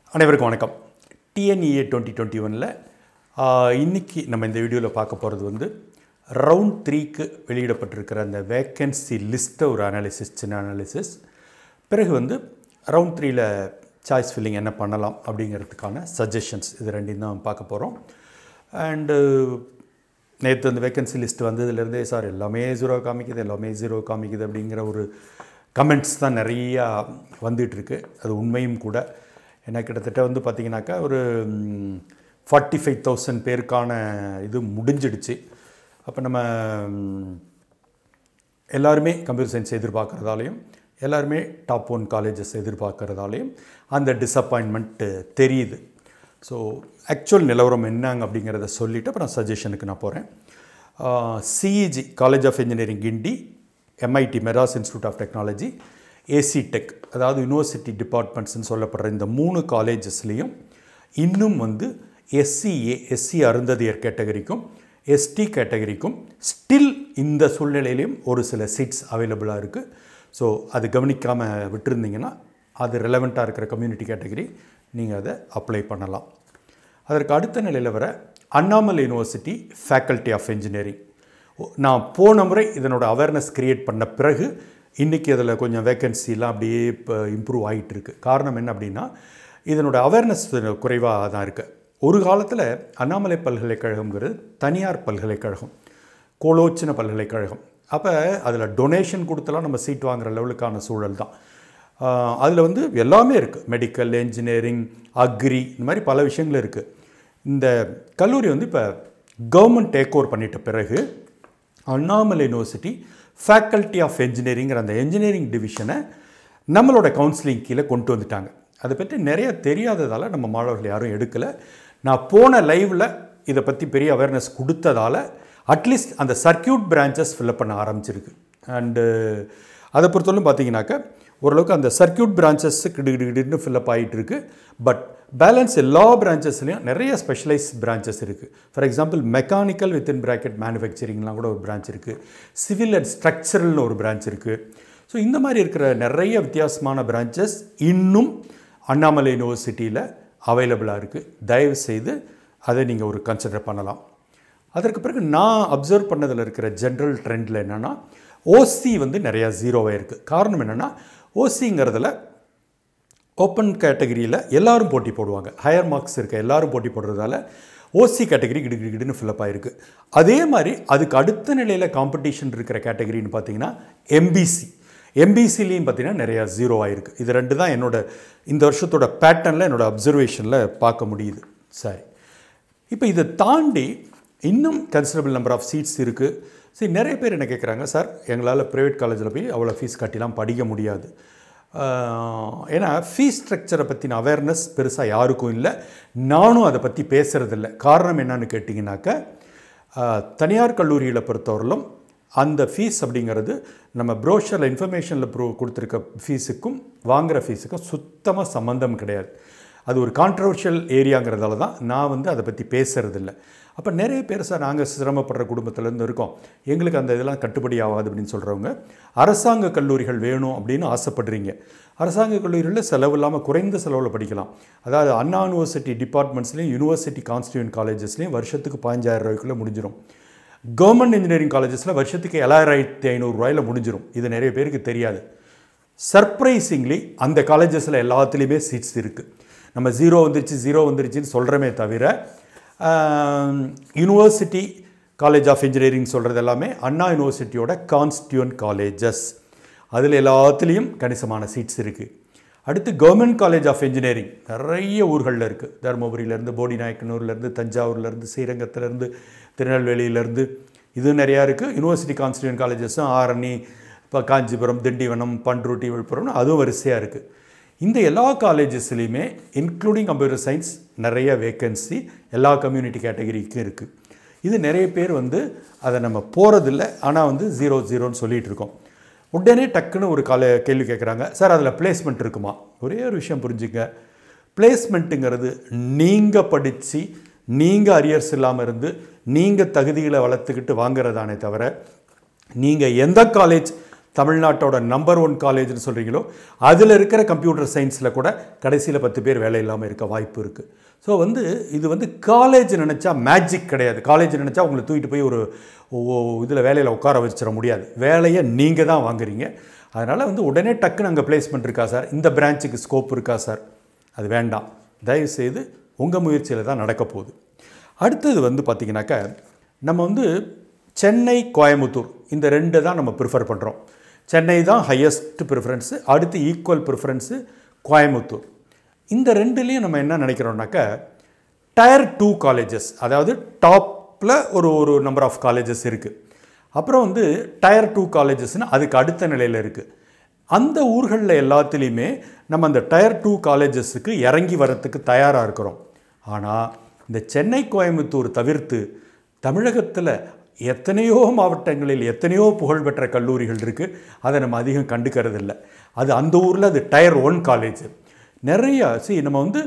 அனைவருக்கும் வணக்கம் TNEA twenty twenty ஒனில் இன்றைக்கி நம்ம இந்த வீடியோவில் பார்க்க போகிறது வந்து ரவுண்ட் த்ரீக்கு வெளியிடப்பட்டிருக்கிற அந்த வேக்கன்சி லிஸ்ட்டை ஒரு அனாலிசிஸ் சின்ன அனாலிசிஸ் பிறகு வந்து ரவுண்ட் த்ரீயில் சாய்ஸ் ஃபில்லிங் என்ன பண்ணலாம் அப்படிங்கிறதுக்கான சஜஷன்ஸ் இது ரெண்டையும் தான் பார்க்க போகிறோம் அண்டு நேற்று அந்த வேக்கன்சி லிஸ்ட் வந்ததுலேருந்தே சார் எல்லாமே ஜீரோ காமிக்குது எல்லாமே ஜீரோ காமிக்குது அப்படிங்கிற ஒரு கமெண்ட்ஸ் தான் நிறையா வந்துகிட்ருக்கு அது உண்மையும் கூட ஏன்னா கிட்டத்தட்ட வந்து பார்த்திங்கனாக்கா ஒரு ஃபார்ட்டி ஃபைவ் தௌசண்ட் பேருக்கான இது முடிஞ்சிடுச்சு அப்போ நம்ம ம், எல்லாருமே கம்ப்யூட்டர் சயின்ஸ் எதிர்பார்க்குறதாலையும் எல்லாருமே டாப் ஒன் காலேஜஸ் எதிர்பார்க்குறதாலையும் அந்த டிசப்பாயின்மெண்ட் தெரியுது ஸோ ஆக்சுவல் நிலவரம் என்னங்க அப்படிங்கிறத சொல்லிவிட்டு அப்புறம் சஜஷனுக்கு நான் போகிறேன் CEG college of engineering Guindy MIT Madras institute of technology AC tech அதாவது யூனிவர்சிட்டி டிபார்ட்மெண்ட்ஸ்னு சொல்லப்படுற இந்த மூணு காலேஜஸ்லேயும் இன்னும் வந்து எஸ்சிஏ எஸ்சி அருந்ததியர் கேட்டகரிக்கும் எஸ்டி கேட்டகரிக்கும் ஸ்டில் இந்த சூழ்நிலையிலையும் ஒரு சில சீட்ஸ் அவைலபிளாக இருக்குது ஸோ அது கவனிக்காமல் விட்டுருந்தீங்கன்னா அது ரெலவெண்ட்டாக இருக்கிற கம்யூனிட்டி கேட்டகரி நீங்கள் அதை அப்ளை பண்ணலாம் அதற்கு அடுத்த நிலையில் வர Annamalai university faculty of engineering நான் போன முறை இதனோட அவேர்னஸ் கிரியேட் பண்ண பிறகு இன்றைக்கி அதில் கொஞ்சம் வேக்கன்சிலாம் அப்படியே இப்போ இம்ப்ரூவ் ஆகிட்டு இருக்கு காரணம் என்ன அப்படின்னா இதனோட அவேர்னஸ் குறைவாக தான் இருக்குது ஒரு காலத்தில் அண்ணாமலை பல்கலைக்கழகங்கிறது தனியார் பல்கலைக்கழகம் கோலோச்சின பல்கலைக்கழகம் அப்போ அதில் டொனேஷன் கொடுத்தலாம் நம்ம சீட் வாங்குற லெவலுக்கான சூழல் தான் அதில் வந்து எல்லாமே இருக்குது மெடிக்கல் என்ஜினியரிங் அக்ரி இந்த மாதிரி பல விஷயங்கள் இருக்குது இந்த கல்லூரி வந்து இப்போ கவர்மெண்ட் டேக் ஓவர் பண்ணிட்ட பிறகு அண்ணாமலை யூனிவர்சிட்டி ஃபேக்கல்ட்டி ஆஃப் என்ஜினியரிங்கிற அந்த என்ஜினியரிங் டிவிஷனை நம்மளோட கவுன்சிலிங் கீழே கொண்டு வந்துட்டாங்க அதை பற்றி நிறைய தெரியாததால் நம்ம மாணவர்கள் யாரும் எடுக்கலை நான் போன லைவில் இதை பற்றி பெரிய அவேர்னஸ் கொடுத்ததால் அட்லீஸ்ட் அந்த சர்க்கியூட் பிரான்ச்சஸ் ஃபில்அப் பண்ண ஆரம்பிச்சிருக்கு அண்டு அதை பொறுத்தவரைக்கும் பார்த்தீங்கன்னாக்கா ஓரளவுக்கு அந்த சர்க்கியூட் பிரான்ச்சஸ் கிடுகிடுன்னு ஃபில்அப் ஆகிட்டு இருக்கு பட் பேலன்ஸ் எல்லா பிரான்ச்சஸ்லையும் நிறைய ஸ்பெஷலைஸ் பிரான்ச்சஸ் இருக்குது for example mechanical within bracket மேனுஃபேக்சரிங்லாம் கூட ஒரு பிரான்ச் இருக்குது சிவில் அண்ட் ஸ்ட்ரக்சரல்னு ஒரு பிரான்ச் இருக்குது ஸோ இந்த மாதிரி இருக்கிற நிறைய வித்தியாசமான பிரான்ச்சஸ் இன்னும் அண்ணாமலை யூனிவர்சிட்டியில் அவைலபிளாக இருக்குது தயவு செய்து அதை நீங்கள் ஒரு கன்சிடர் பண்ணலாம் அதற்கு பிறகு நான் அப்சர்வ் பண்ணதில் இருக்கிற ஜென்ரல் ட்ரெண்டில் என்னென்னா ஓசி வந்து நிறையா ஜீரோவாக இருக்குது காரணம் என்னென்னா ஓசிங்கிறதுல ஓப்பன் கேட்டகரியில் எல்லாரும் போட்டி போடுவாங்க ஹையர் மார்க்ஸ் இருக்க எல்லாரும் போட்டி போடுறதால ஓசி கேட்டகரி கிடு கிடு கிடுன்னு ஃபில்லப் ஆயிருக்கு அதே மாதிரி அதுக்கு அடுத்த நிலையில் காம்படிஷன் இருக்கிற கேட்டகரின்னு பார்த்தீங்கன்னா எம்பிசி எம்பிசிலையும் பார்த்தீங்கன்னா நிறையா ஜீரோ ஆயிருக்கு இது ரெண்டு தான் என்னோட இந்த வருஷத்தோட பேட்டர்னில் என்னோட அப்சர்வேஷனில் பார்க்க முடியுது சரி இப்போ இதை தாண்டி இன்னும் கன்சிடபிள் நம்பர் ஆஃப் சீட்ஸ் இருக்குது சரி நிறைய பேர் என்ன கேட்குறாங்க சார் எங்களால் ப்ரைவேட் காலேஜில் போய் அவ்வளோ ஃபீஸ் கட்டிலாம் படிக்க முடியாது ஆஹ், ஏன்னா ஃபீஸ் ஸ்ட்ரக்சரை பற்றின அவேர்னஸ் பெருசாக யாருக்கும் இல்லை நானும் அதை பற்றி பேசுகிறதில்ல காரணம் என்னன்னு கேட்டிங்கனாக்க ஆஹ், தனியார் கல்லூரிகளை பொறுத்தவரையிலும் அந்த ஃபீஸ் அப்படிங்கிறது நம்ம ப்ரோஷரில் இன்ஃபர்மேஷனில் ப்ரோ கொடுத்துருக்க ஃபீஸுக்கும் வாங்குகிற ஃபீஸுக்கும் சுத்தமாக சம்மந்தம் கிடையாது அது ஒரு கான்ட்ரவர்ஷியல் ஏரியாங்கிறதால தான் நான் வந்து அதை பற்றி பேசுகிறதில்ல அப்போ நிறைய பேர் சார் நாங்கள் சிரமப்படுற குடும்பத்திலேருந்து இருக்கோம் எங்களுக்கு அந்த இதெல்லாம் கட்டுப்படி ஆகாது அப்படின்னு சொல்கிறவங்க அரசாங்க கல்லூரிகள் வேணும் அப்படின்னு ஆசைப்படுறீங்க அரசாங்க கல்லூரிகளில் செலவு இல்லாமல் குறைந்த செலவில் படிக்கலாம் அதாவது அண்ணா யூனிவர்சிட்டி டிபார்ட்மெண்ட்ஸ்லேயும் யூனிவர்சிட்டி கான்ஸ்டியூண்ட் காலேஜஸ்லேயும் வருஷத்துக்கு பதினஞ்சாயிரம் ரூபாய்க்குள்ளே முடிஞ்சிடும் கவர்மெண்ட் இன்ஜினியரிங் காலேஜஸில் வருஷத்துக்கு ஏழாயிரத்தி ஐநூறுரூவாயில் முடிஞ்சிடும் இது நிறைய பேருக்கு தெரியாது சர்ப்ரைசிங்லி அந்த காலேஜஸில் எல்லாத்துலேயுமே சீட்ஸ் இருக்குது நம்ம ஜீரோ வந்துருச்சு ஜீரோ வந்துருச்சுன்னு சொல்கிறோமே தவிர யூனிவர்சிட்டி காலேஜ் ஆஃப் இன்ஜினியரிங் சொல்கிறது எல்லாமே அண்ணா யூனிவர்சிட்டியோட கான்ஸ்டியூன் காலேஜஸ் அதில் எல்லாத்துலேயும் கணிசமான சீட்ஸ் இருக்குது அடுத்து கவர்மெண்ட் காலேஜ் ஆஃப் இன்ஜினியரிங் நிறைய ஊர்களில் இருக்குது தருமபுரியிலேருந்து போடிநாயக்கனூர்லேருந்து தஞ்சாவூர்லேருந்து ஸ்ரீரங்கத்துலேருந்து திருநெல்வேலியிலேருந்து இது நிறையா இருக்குது யூனிவர்சிட்டி கான்ஸ்டியூன் காலேஜஸும் ஆரணி இப்போ காஞ்சிபுரம் திண்டிவனம் பண்ருட்டி விழுப்புரம்னு அதுவும் வரிசையாக இருக்குது இந்த எல்லா காலேஜஸ்லேயுமே இன்க்ளூடிங் கம்ப்யூட்டர் சயின்ஸ் நிறைய வேக்கன்சி எல்லா கம்யூனிட்டி கேட்டகரிக்கும் இருக்குது இது நிறைய பேர் வந்து அதை நம்ம போகிறதில்ல ஆனால் வந்து ஜீரோ ஜீரோன்னு சொல்லிகிட்டு இருக்கோம் உடனே டக்குன்னு ஒரு கால கேள்வி கேட்குறாங்க சார் அதில் பிளேஸ்மெண்ட் இருக்குமா ஒரே ஒரு விஷயம் புரிஞ்சுங்க பிளேஸ்மெண்ட்டுங்கிறது நீங்கள் படித்து நீங்கள் அரியர்ஸ் இல்லாமல் இருந்து நீங்கள் தகுதிகளை வளர்த்துக்கிட்டு வாங்குறதானே தவிர நீங்கள் எந்த காலேஜ் தமிழ்நாட்டோட நம்பர் ஒன் காலேஜ்னு சொல்கிறீங்களோ அதில் இருக்கிற கம்ப்யூட்டர் சயின்ஸில் கூட கடைசியில் பத்து பேர் வேலை இல்லாமல் இருக்க வாய்ப்பு இருக்குது ஸோ வந்து இது வந்து காலேஜ் நினச்சா மேஜிக் கிடையாது காலேஜ் நினச்சா உங்களை தூக்கிட்டு போய் ஒரு இதில் வேலையில் உட்கார வச்சிட முடியாது வேலையை நீங்கள் தான் வாங்குறீங்க அதனால் வந்து உடனே டக்குன்னு அங்கே பிளேஸ்மெண்ட் இருக்கா சார் இந்த பிரான்ச்சுக்கு ஸ்கோப் இருக்கா சார் அது வேண்டாம் தயவுசெய்து உங்கள் முயற்சியில் தான் நடக்க போகுது அடுத்தது வந்து பார்த்திங்கனாக்கா நம்ம வந்து சென்னை கோயம்புத்தூர் இந்த ரெண்டு தான் நம்ம ப்ரிஃபர் பண்ணுறோம் சென்னை தான் ஹையஸ்ட் ப்ரிஃபரன்ஸு அடுத்து ஈக்குவல் ப்ரிஃபரன்ஸு கோயம்புத்தூர் இந்த ரெண்டுலேயும் நம்ம என்ன நினைக்கிறோம்னாக்கா டயர் டூ காலேஜஸ் அதாவது டாப்பில் ஒரு ஒரு நம்பர் ஆஃப் காலேஜஸ் இருக்குது அப்புறம் வந்து டயர் டூ காலேஜஸ்னால் அதுக்கு அடுத்த நிலையில் இருக்குது அந்த ஊர்களில் எல்லாத்துலேயுமே நம்ம அந்த டயர் டூ காலேஜஸுக்கு இறங்கி வரத்துக்கு தயாராக இருக்கிறோம் ஆனால் இந்த சென்னை கோயம்புத்தூர் தவிர்த்து தமிழகத்தில் எத்தனையோ மாவட்டங்களில் எத்தனையோ புகழ்பெற்ற கல்லூரிகள் இருக்குது அதை நம்ம அதிகம் கண்டுக்கிறது இல்லை அது அந்த ஊரில் அது டயர் ஒன் காலேஜ் நிறைய சி நம்ம வந்து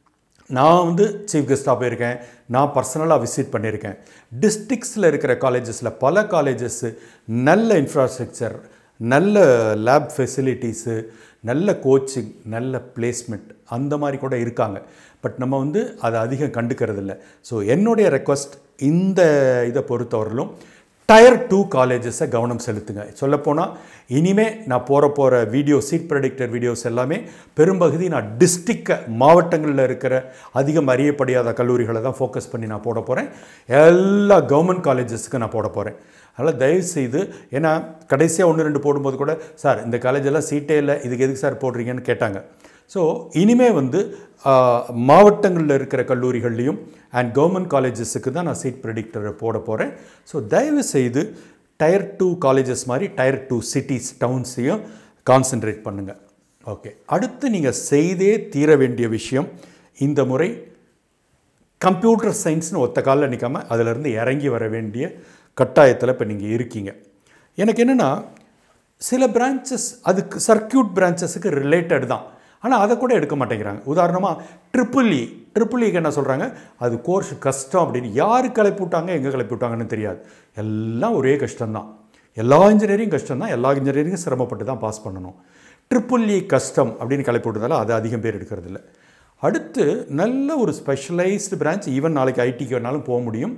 நான் வந்து சீஃப் கெஸ்ட்டாக போயிருக்கேன் நான் பர்சனலாக விசிட் பண்ணியிருக்கேன் டிஸ்ட்ரிக்ஸில் இருக்கிற காலேஜஸில் பல காலேஜஸ்ஸு நல்ல இன்ஃப்ராஸ்ட்ரக்சர் நல்ல லேப் ஃபெசிலிட்டிஸு நல்ல கோச்சிங் நல்ல பிளேஸ்மெண்ட் அந்த மாதிரி கூட இருக்காங்க பட் நம்ம வந்து அதை அதிகம் கண்டுக்கிறது இல்லை ஸோ என்னுடைய ரெக்வஸ்ட் இந்த இதை பொறுத்தவரையிலும் டயர் டூ காலேஜஸை கவனம் செலுத்துங்க சொல்லப்போனால் இனிமே நான் போகிற போகிற வீடியோ சீட் ப்ரெடிக்டர் வீடியோஸ் எல்லாமே பெரும்பகுதி நான் டிஸ்ட்ரிக்ட் மாவட்டங்களில் இருக்கிற அதிகம் அறியப்படியாத கல்லூரிகளை தான் ஃபோக்கஸ் பண்ணி நான் போட போகிறேன் எல்லா கவர்மெண்ட் காலேஜஸ்க்கு நான் போட போகிறேன் அதனால் தயவு செய்து ஏன்னா கடைசியாக ஒன்று ரெண்டு போடும்போது கூட சார் இந்த காலேஜெல்லாம் சீட்டே இல்லை இதுக்கு எதுக்கு சார் போடுறீங்கன்னு கேட்டாங்க ஸோ இனிமே வந்து மாவட்டங்களில் இருக்கிற கல்லூரிகள்லையும் அண்ட் கவர்மெண்ட் காலேஜஸுக்கு தான் நான் சீட் ப்ரெடிக்டரை போட போகிறேன் ஸோ தயவு செய்து டயர் டூ காலேஜஸ் மாதிரி டயர் டூ சிட்டிஸ் டவுன்ஸையும் கான்சென்ட்ரேட் பண்ணுங்கள் ஓகே அடுத்து நீங்கள் செய்தே தீர வேண்டிய விஷயம் இந்த முறை கம்ப்யூட்டர் சயின்ஸ்னு ஒத்த காலில் நிற்காமல் அதிலிருந்து இறங்கி வர வேண்டிய கட்டாயத்தில் இப்போ நீங்கள் இருக்கீங்க எனக்கு என்னென்னா சில பிரான்ச்சஸ் அதுக்கு சர்க்கியூட் பிரான்ச்சஸுக்கு ரிலேட்டட் தான் ஆனால் அதை கூட எடுக்க மாட்டேங்கிறாங்க உதாரணமாக ட்ரிபிள் இ ட்ரிபிள் இக்கு என்ன சொல்கிறாங்க அது கோர்ஸ் கஷ்டம் அப்படின்னு யார் கிளப்பி விட்டாங்க எங்கே கிளப்பி விட்டாங்கன்னு தெரியாது எல்லாம் ஒரே கஷ்டம்தான் எல்லா இன்ஜினியரிங் கஷ்டம் தான் எல்லா இன்ஜினியரிங்கும் சிரமப்பட்டு தான் பாஸ் பண்ணணும் ட்ரிபிள் இ கஷ்டம் அப்படின்னு கிளப்பி விட்டதால அது அதிகம் பேர் எடுக்கிறது இல்லை அடுத்து நல்ல ஒரு ஸ்பெஷலைஸ்டு பிரான்ச் ஈவன் நாளைக்கு ஐடிக்கு வேணாலும் போக முடியும்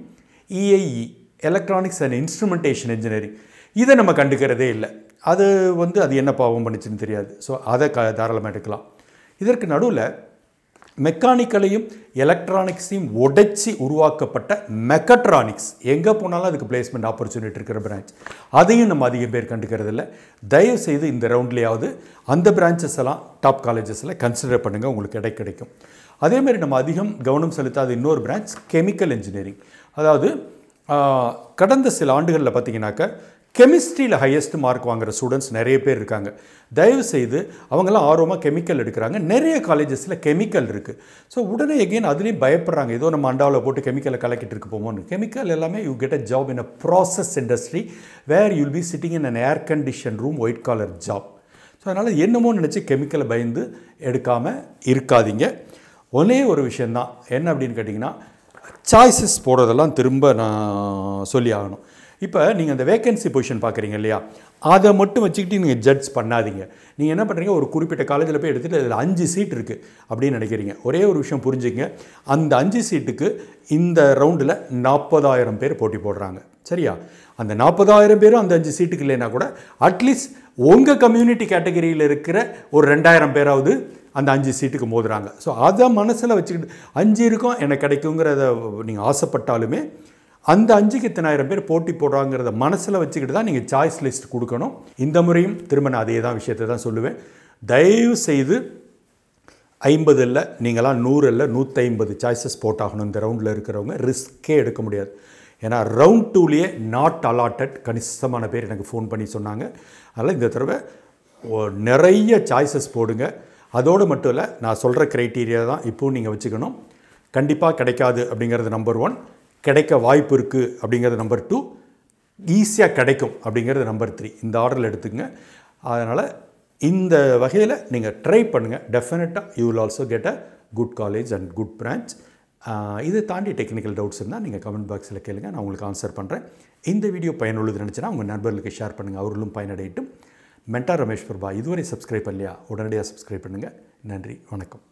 EIE electronics and instrumentation engineering இதை நம்ம கண்டுக்கிறதே இல்லை அது வந்து அது என்ன பாவம் பண்ணிச்சுன்னு தெரியாது ஸோ அதை க தாராளமாக எடுக்கலாம் இதற்கு நடுவில் மெக்கானிக்கலையும் எலக்ட்ரானிக்ஸையும் உடைச்சி உருவாக்கப்பட்ட மெக்கட்ரானிக்ஸ் எங்கே போனாலும் அதுக்கு பிளேஸ்மெண்ட் ஆப்பர்ச்சுனிட்டி இருக்கிற பிரான்ச் அதையும் நம்ம அதிகம் பேர் கண்டுக்கிறது இல்லை தயவு செய்து இந்த ரவுண்ட்லேயாவது அந்த பிரான்ச்சஸ் எல்லாம் டாப் காலேஜஸில் கன்சிடர் பண்ணுங்கள் உங்களுக்கு இடை கிடைக்கும் அதேமாதிரி நம்ம அதிகம் கவனம் செலுத்தாத இன்னொரு பிரான்ச் கெமிக்கல் இன்ஜினியரிங் அதாவது கடந்த சில ஆண்டுகளில் பார்த்தீங்கன்னாக்க கெமிஸ்ட்ரியில் ஹையஸ்ட் மார்க் வாங்குற ஸ்டூடெண்ட்ஸ் நிறைய பேர் இருக்காங்க தயவு செய்து அவங்கெல்லாம் ஆர்வமாக கெமிக்கல் எடுக்கிறாங்க நிறைய காலேஜஸில் கெமிக்கல் இருக்குது ஸோ உடனே எகெயின் அதுலேயும் பயப்படுறாங்க ஏதோ நம்ம அண்டாவில் போட்டு கெமிக்கலை கலக்கிட்டு இருக்க போமோன்னு கெமிக்கல் எல்லாமே you get a job in a process industry where you'll be sitting in an air condition room white collar job so அதனால் என்னமோ நினச்சி கெமிக்கலை பயந்து எடுக்காமல் இருக்காதீங்க ஒரே ஒரு விஷயந்தான் என்ன அப்படின்னு கேட்டிங்கன்னா சாய்ஸஸ் போடுறதெல்லாம் திரும்ப நான் சொல்லி ஆகணும் இப்போ நீங்கள் அந்த வேகன்சி பொசிஷன் பார்க்குறீங்க இல்லையா அதை மட்டும் வச்சுக்கிட்டு நீங்கள் ஜட்ஜ் பண்ணாதீங்க நீங்கள் என்ன பண்ணுறீங்க ஒரு குறிப்பிட்ட காலேஜில் போய் எடுத்துகிட்டு அதில் அஞ்சு சீட் இருக்குது அப்படின்னு நினைக்கிறீங்க ஒரே ஒரு விஷயம் புரிஞ்சுங்க அந்த அஞ்சு சீட்டுக்கு இந்த ரவுண்டில் நாற்பதாயிரம் பேர் போட்டி போடுறாங்க சரியா அந்த நாற்பதாயிரம் பேரும் அந்த அஞ்சு சீட்டுக்கு இல்லைன்னா கூட அட்லீஸ்ட் உங்கள் கம்யூனிட்டி கேட்டகரியில் இருக்கிற ஒரு ரெண்டாயிரம் பேராவது அந்த அஞ்சு சீட்டுக்கு மோதுறாங்க ஸோ அதை மனசில் வச்சுக்கிட்டு அஞ்சு இருக்கும் எனக்கு கிடைக்குங்கிறத நீங்கள் ஆசைப்பட்டாலுமே அந்த அஞ்சுக்கு இத்தனாயிரம் பேர் போட்டி போடுறாங்கிறத மனசில் வச்சுக்கிட்டு தான் நீங்கள் சாய்ஸ் லிஸ்ட் கொடுக்கணும் இந்த முறையும் திரும்ப நான் அதே தான் விஷயத்தை தான் சொல்லுவேன் தயவு செய்து ஐம்பது இல்லை நீங்களாம் நூறு இல்லை நூற்றி சாய்ஸஸ் போட்டாகணும் இந்த ரவுண்டில் இருக்கிறவங்க ரிஸ்க்கே எடுக்க முடியாது ஏன்னா ரவுண்ட் டூலேயே நாட் அலாட்டட் கணிசமான பேர் எனக்கு ஃபோன் பண்ணி சொன்னாங்க அதனால் இந்த தடவை நிறைய சாய்ஸஸ் போடுங்க அதோடு மட்டும் இல்லை நான் சொல்கிற க்ரைட்டீரியா தான் இப்போவும் நீங்கள் வச்சுக்கணும் கண்டிப்பாக கிடைக்காது அப்படிங்கிறது நம்பர் ஒன் கிடைக்க வாய்ப்பு இருக்குது அப்படிங்கிறது நம்பர் டூ ஈஸியாக கிடைக்கும் அப்படிங்கிறது நம்பர் த்ரீ இந்த ஆர்டரில் எடுத்துக்கங்க அதனால் இந்த வகையில் நீங்கள் ட்ரை பண்ணுங்கள் டெஃபினட்டாக you will also get a good college and good branch இதை தாண்டி டெக்னிக்கல் டவுட்ஸ் இருந்தால் நீங்கள் கமெண்ட் பாக்ஸில் கேளுங்க நான் உங்களுக்கு ஆன்சர் பண்ணுறேன் இந்த வீடியோ பயனுள்ளது நினச்சினா உங்கள் நண்பர்களுக்கு ஷேர் பண்ணுங்கள் அவர்களும் பயனடையட்டும் மென்டா ரமேஷ் பிரபா இதுவரை சப்ஸ்கிரைப் பண்ணலையா உடனடியாக சப்ஸ்கிரைப் பண்ணுங்கள் நன்றி வணக்கம்